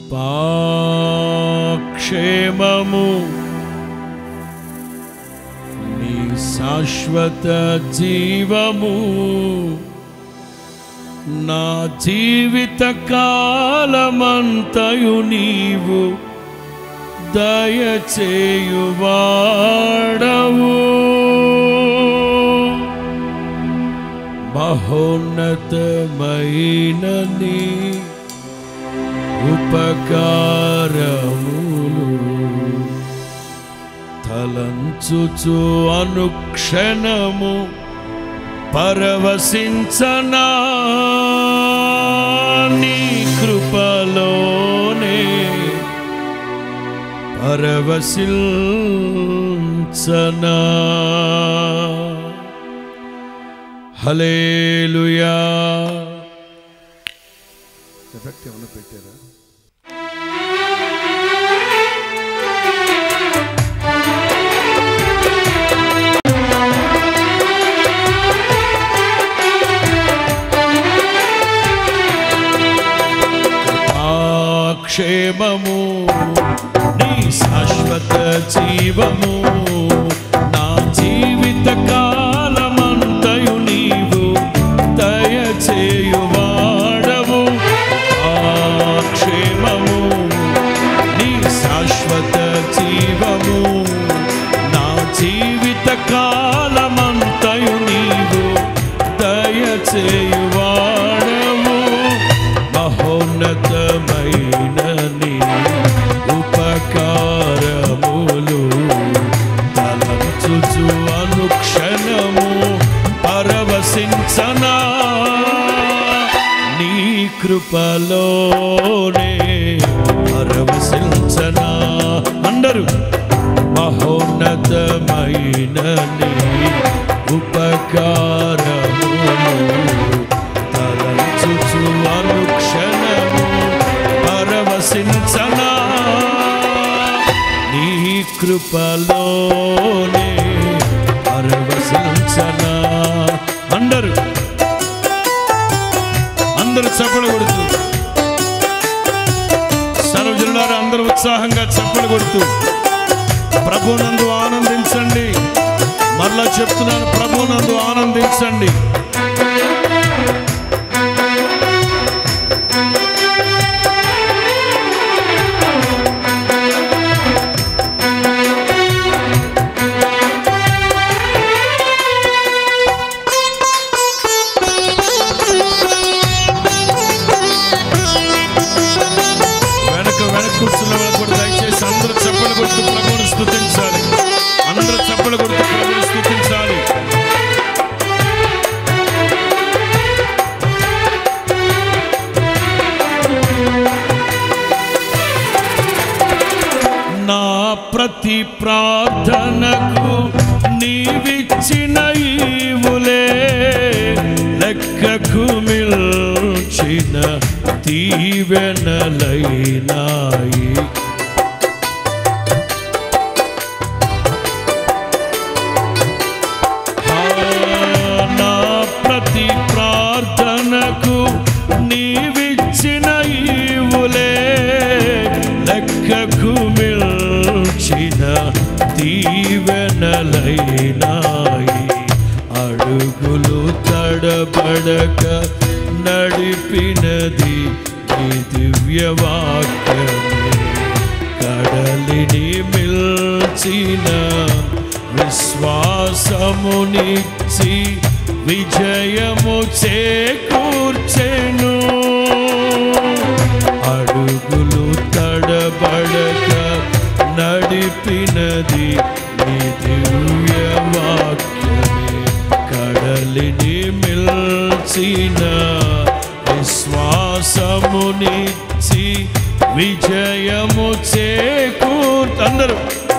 కృపాక్షేమము నీ శాశ్వత జీవము నా జీవిత కాలమంతయు నీవు దయచేయువాడవు మహోన్నతమైన నీ ఉపకారములు తలంచుచు అనుక్షణము పరవశించనా నీ కృపలోనే పరవశించనా హలేలుయా ఎఫెక్ట్ ఏమైనా పెట్టారా ఆ క్షేమము నీ శాశ్వత జీవము నా జీవిత కాలమంతయు నీవు దయచేయువాడవు ఆ క్షేమము నీ శాశ్వత జీవము నా జీవిత కాలమంతయు నీవు దయచేయువాడవు మహోన్నతమైన నీ ఉపకారములు తలంచుచు అనుక్షణము పరవశించనా నీ కృపలోనే పరవశించనా అందరూ మహోన్నతమైన నీ ఉపకారములు తలంచుచు అనుక్షణము పరవశించనా నీ కృపలోనే పరవశించనా అందరూ అందరూ చప్పలు కొడుతూ సర్వజనులారా అందరూ ఉత్సాహంగా చప్పలు కొడుతూ ప్రభునందు ఆనందించండి మరలా చెప్తున్నాను ప్రభునందు ఆనందించండి వెనక వెనక కూర్చున్న వాళ్ళు కూడా దయచేసి అందరూ చప్పలు కొడుతూ ప్రభువుని స్థుతించాలి అందరూ చప్పలు కొడుతూ ప్రభువుని స్థుతించాలి నా ప్రతి ప్రార్థనకు నీవిచ్చిన ఈవులే లెక్కకు మిల్చిన దీవెనలైనాయి ఆ, నా ప్రతి ప్రార్థనకు నీవిచ్చిన ఈవులే లెక్కకు మిల్చిన దీవెనలైనాయి అడుగులు తడబడక నడిపినది నీ దివ్యవాక్యమే కడలిని మిల్చిన విశ్వాసమునిచ్చి విజయము చేకూర్చెను అడుగులు తడబడక నడిపినది నీ దివ్య వాక్యమే కడలిని మిల్చిన విశ్వాసమునిచ్చి విజయము చేకూర్త అందరూ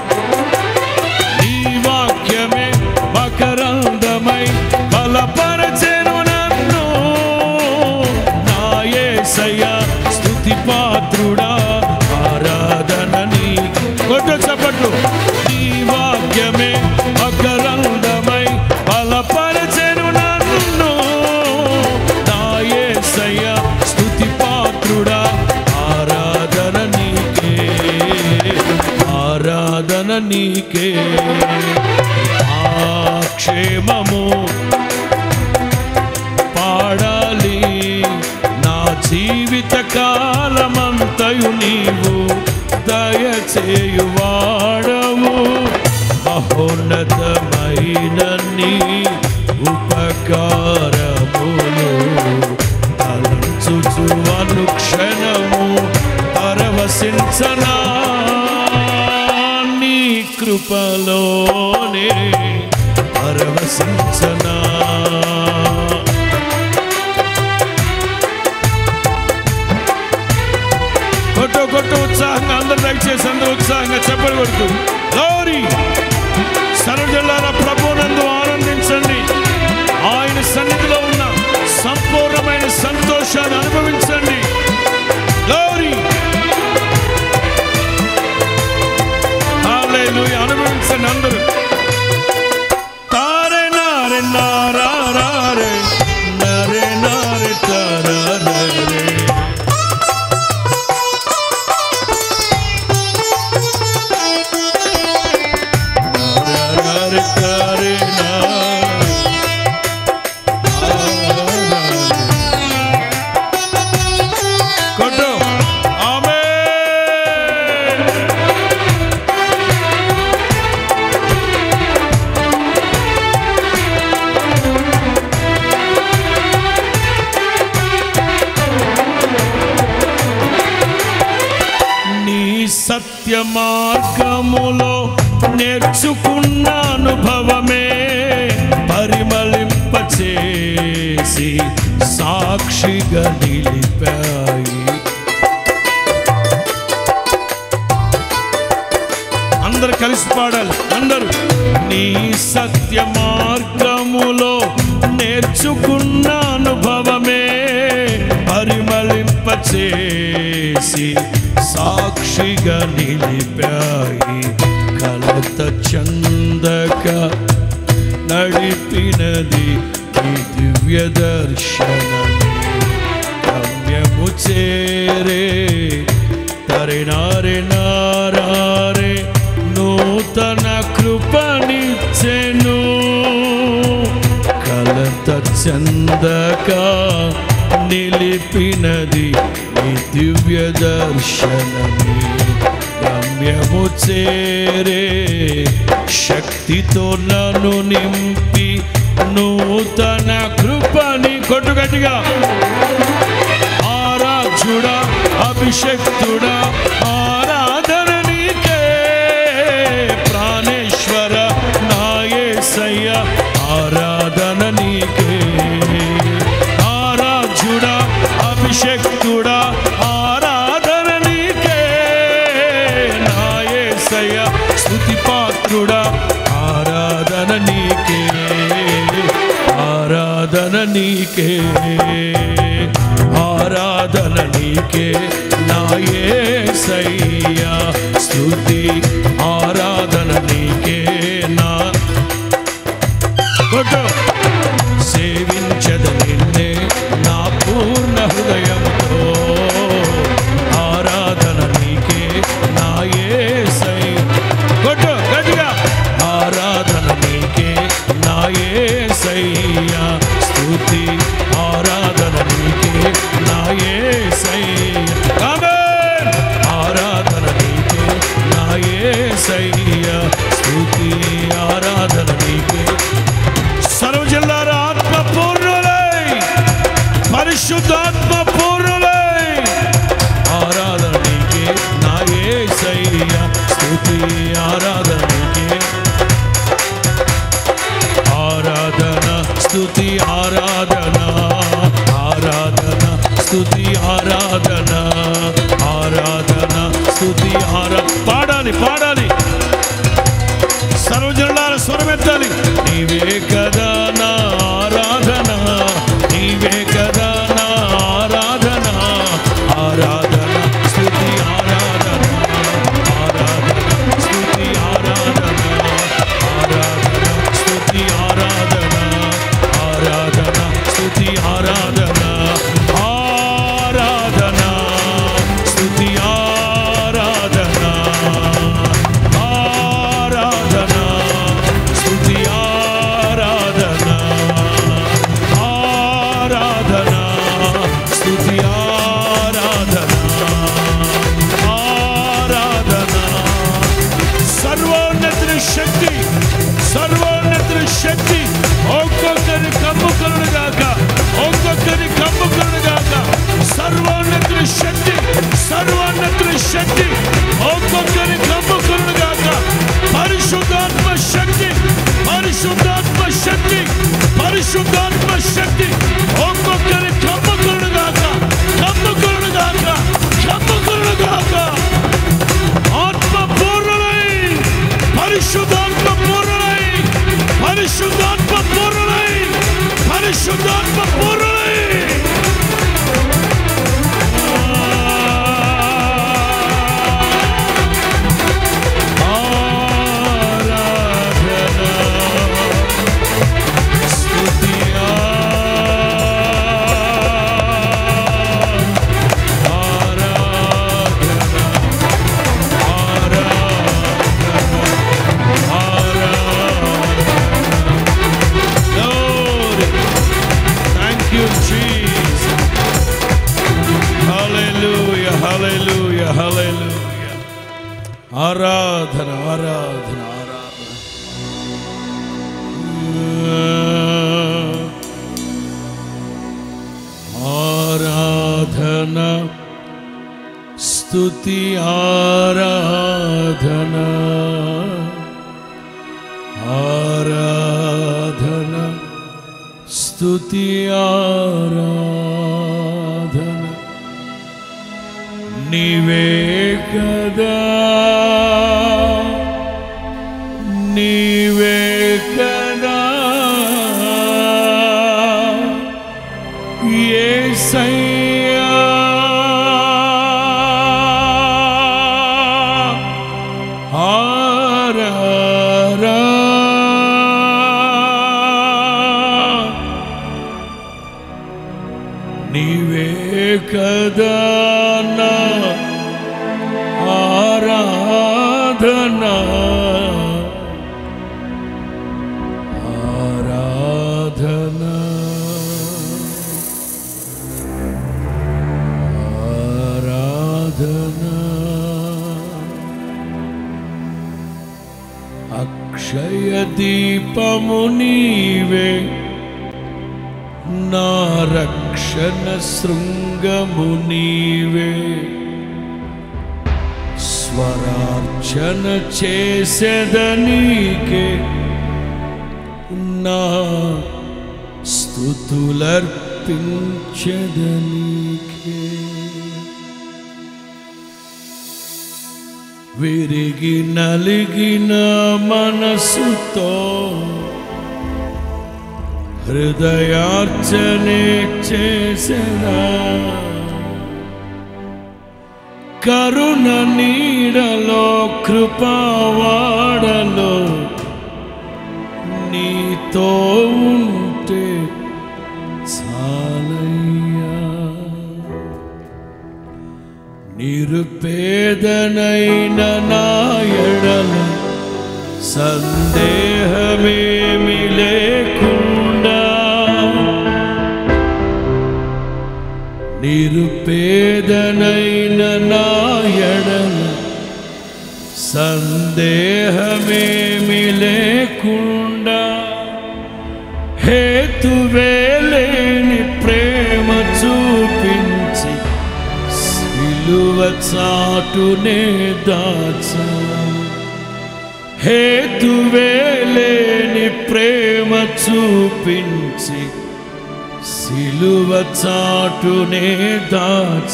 నీ వాక్యమే మకరందమై బలపరచెను నన్ను నా యేసయ్య స్తుతి పాత్రుడా ఆరాధన నీ కొట్టు చప్పట్లు నీ వాక్యమే మకరందమై బలపరచెను నన్ను నా యేసయ్య స్తుతి పాత్రుడా ఆరాధన క్షేమము పాడాలి నా జీవిత కాలమంతయు నీవు దయచేయువాడవు మహోన్నతమైన నీ ఉపకారములు తలంచుచు అనుక్షణము పరవశించనా నీ కృపలోనే పరవశించనా కొట్టు కొట్టు ఉత్సాహంగా అందరు దయచేసి అందరూ ఉత్సాహంగా చెప్పలు కొడుతూ గౌరీ సరజల్లార ప్రభునందు ఆనందించండి ఆయన సన్నిధిలో ఉన్న సంపూర్ణమైన సంతోషాన్ని అనుభవించండి గౌరీ హల్లెలూయా అనుభవించండి అందరూ తారే నారే నారా రారే నరే నారే తారా నరే నరే తారే నా కొట్టు ఆమేన్ నీ సత్య మార్గములో నేర్చుకున్న అనుభవమే పరిమళింపచేసి సాక్షిగా నిలిపాయి అందరు కలిసి పాడాలి అందరూ నీ సత్య మార్గములో నేర్చుకున్న అనుభవమే పరిమళింపచేసి సాక్షిగా నిలిపాయి కలత చందక నడిపినది ఈ దివ్య దర్శనమే గమ్యము చేరే తరినారే నారారే నూతన కృపనిచ్చెను కలత చందక నిలిపినది ఈ దివ్య దర్శనమే గమ్యము చేరే శక్తితో నన్ను నింపి నూతన కృపని కొట్టు గట్టిగా ఆరాధ్యుడా అభిషక్తుడా ఆరాధన నీకే ప్రాణేశ్వర నాయసయ్య ఆరాధన నీకే ఆరాధ్యుడా అభిషక్తుడా ఆరాధన నీకే నాయసయ్య స్తుతి పాత్రుడా ఆరాధన నీకే ఆరాధన నీకే ఆరాధన నీకే నాయసయ్యా స్తుతి ఆరాధన నీకే నా కొట్టు సేవించద నిన్నే నా పూర్ణ హృదయంతో ఆరాధన నీకే నా యేసై కొట్టు గట్టిగా ఆరాధన నీకే నా యేసయ్యా స్తుతి ఆరాధన నీకే నా యేసయ్యా ఆమేన్ ఆరాధన నీకే నా యేసయ్యా స్తుతి ఆరాధన నీకే సర్వజిల్లార ఆత్మ పూర్ణులై పరిశుద్ధాత్మ పూర్ణులై ఆరాధన నీకే నా యేసయ్యా స్తుతి ఆరాధన నీకే ఆరాధన స్తుతి ఆరాధన ఆరాధన స్తుతి ఆరాధన ఆరాధన స్తుతి ఆరా పాడాలి పాడాలి సర్వజనులార స్వరమెత్తాలి నీవే కదా నా ఆరాధన నీవే కదా నా ఆరాధన ఆరాధన స్తుతి ఆరాధన ఆరాధన స్తుతి ఆరాధన ఆరాధన స్తుతి ఆరాధన ఆరాధన స్తుతి ఆరాధన ఆరాధన స్తుతి ఆరాధన ఆరాధన స్తుతి ఆరాధన పరిశుద్ధాత్మ శక్తి ఒక్కొక్కరి కమ్ముకురుడు గాక కమ్ముకురుడు గాక కమ్ముకురుడు గాక ఆత్మ పూర్ణులై పరిశుద్ధాత్మ పూర్ణులై పరిశుద్ధాత్మ పూర్ణులై పరిశుద్ధాత్మ పూర్ణులై Thank you, Jesus. Hallelujah, hallelujah, hallelujah. ఆరాధన ఆరాధన ఆరాధన ఆరాధన స్తుతి ఆరాధన ఆరాధన స్తుతి ఆరాధన నీవే కదా నీవే కదా యేసయ్యా ఆరారా నీవే కదా నా ఆరాధన ఆరాధన ఆరాధన అక్షయ దీపము నీవే నా రక్షణ శృంగము నీవే స్వరార్చన చేసేదనీకే నా స్థుతులర్పించదనీకే విరిగి నలిగిన మనసుతో హృదయార్చనే చేసరా కరుణ నీడలో కృపావాడలో నీతో ఉంటే చాలయ్యా నిరుపేదనైన నా ఎడల సందేహమేమి లేకుండా నిరుపేదనైన నా ఎడల సందేహమేమి లేకుండా హేతువేలేని ప్రేమ చూపించి సిలువ చాటునే దాచ హేతువేలేని ప్రేమ చూపించి సిలువ చాటునే దాచ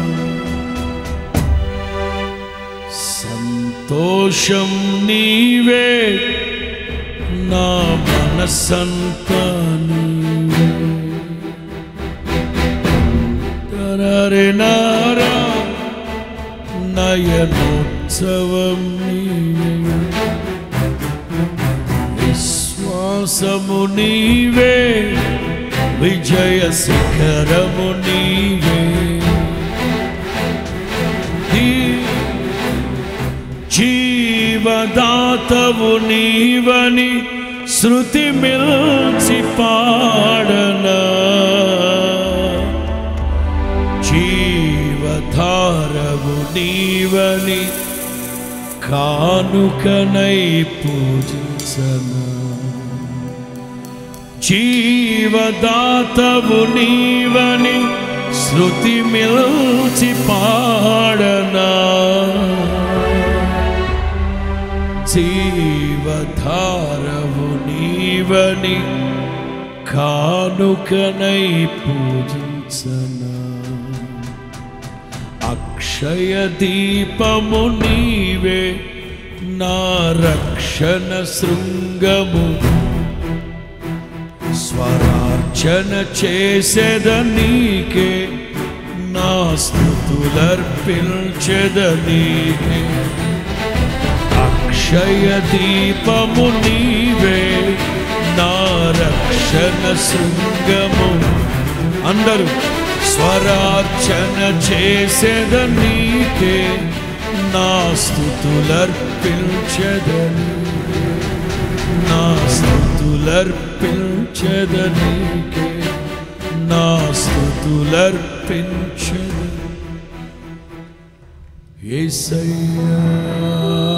సంతోషం నీవే నా మనసంతా నీవే తరరే నారా నయనోత్సవం నీవే విశ్వాసము నీవే విజయ శిఖరము నీవే దీ- జీవదాతవు నీవని శృతి మిల్చి పాడనా జీవధారవు నీవని కానుకనై పూజించనా జీవదాతవు నీవని శృతి మిల్చి పాడనా జీవధారవు నీవని కానుకనై పూజించనా అక్షయ దీపము నీవే నా రక్షణ శృంగము స్వరార్చన చేసేద నీకే నా స్థుతులర్పించెద నీకే అక్షయ దీపము నీవే నా రక్షణ శృంగము అందరూ స్వరార్చన చేసేద నీకే నా స్థుతులర్పించదని నా స్థుతులర్పించద నీకే నా స్థుతులర్పించద ఏసయ్యా